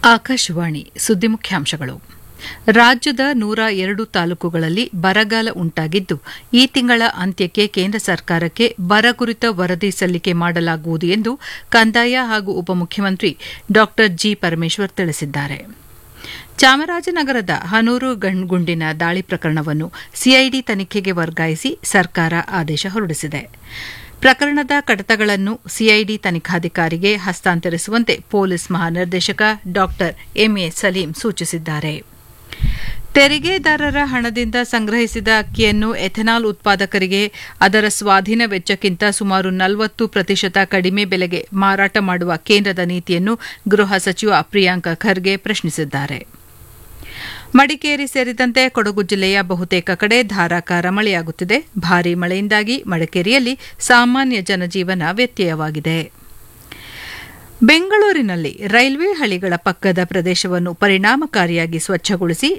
ಆಕಾಶವಾಣಿ ಸುದ್ದಿ ಮುಖ್ಯಾಂಶಗಳು ರಾಜ್ಯದ ನೂರ ಎರಡು ತಾಲೂಕುಗಳಲ್ಲಿ ಬರಗಾಲ ಉಂಟಾಗಿದ್ದು ಈ ತಿಂಗಳ ಅಂತ್ಯಕ್ಕೆ ಕೇಂದ್ರ ಸರ್ಕಾರಕ್ಕೆ ಬರ ಕುರಿತ ವರದಿ ಸಲ್ಲಿಕೆ ಮಾಡಲಾಗುವುದು ಎಂದು ಕಂದಾಯ ಹಾಗೂ ಉಪಮುಖ್ಯಮಂತ್ರಿ ಡಾ ಜಿ ಪರಮೇಶ್ವರ್ ತಿಳಿಸಿದ್ದಾರೆ ಚಾಮರಾಜನಗರದ ಹನೂರು ಗುಂಡಿನ ದಾಳಿ ಪ್ರಕರಣವನ್ನು ಸಿಐಡಿ ತನಿಖೆಗೆ ವರ್ಗಾಯಿಸಿ ಸರ್ಕಾರ ಆದೇಶ ಹೊರಡಿಸಿದೆ ಪ್ರಕರಣದ ಕಡತಗಳನ್ನು ಸಿಐಡಿ ತನಿಖಾಧಿಕಾರಿಗೆ ಹಸ್ತಾಂತರಿಸುವಂತೆ ಪೊಲೀಸ್ ಮಹಾನಿರ್ದೇಶಕ ಡಾ ಎಂಎ ಸಲೀಂ ಸೂಚಿಸಿದ್ದಾರೆ ತೆರಿಗೆದಾರರ ಹಣದಿಂದ ಸಂಗ್ರಹಿಸಿದ ಅಕ್ಕಿಯನ್ನು ಎಥೆನಾಲ್ ಉತ್ಪಾದಕರಿಗೆ ಅದರ ಸ್ವಾಧೀನ ವೆಚ್ಚಕ್ಕಿಂತ ಸುಮಾರು ನಲವತ್ತು ಪ್ರತಿಶತ ಕಡಿಮೆ ಬೆಲೆಗೆ ಮಾರಾಟ ಮಾಡುವ ಕೇಂದ್ರದ ನೀತಿಯನ್ನು ಗೃಹ ಸಚಿವ ಪ್ರಿಯಾಂಕ ಖರ್ಗೆ ಪ್ರಶ್ನಿಸಿದ್ದಾರೆ ಮಡಿಕೇರಿ ಸೇರಿದಂತೆ ಕೊಡಗು ಜಿಲ್ಲೆಯ ಬಹುತೇಕ ಕಡೆ ಧಾರಾಕಾರ ಮಳೆಯಾಗುತ್ತಿದೆ ಭಾರೀ ಮಳೆಯಿಂದಾಗಿ ಮಡಿಕೇರಿಯಲ್ಲಿ ಸಾಮಾನ್ಯ ಜನಜೀವನ ವ್ಯತ್ಯಯವಾಗಿದೆ ಬೆಂಗಳೂರಿನಲ್ಲಿ ರೈಲ್ವೆ ಹಳಿಗಳ ಪಕ್ಕದ ಪ್ರದೇಶವನ್ನು ಪರಿಣಾಮಕಾರಿಯಾಗಿ ಸ್ವಚ್ಛಗೊಳಿಸಿ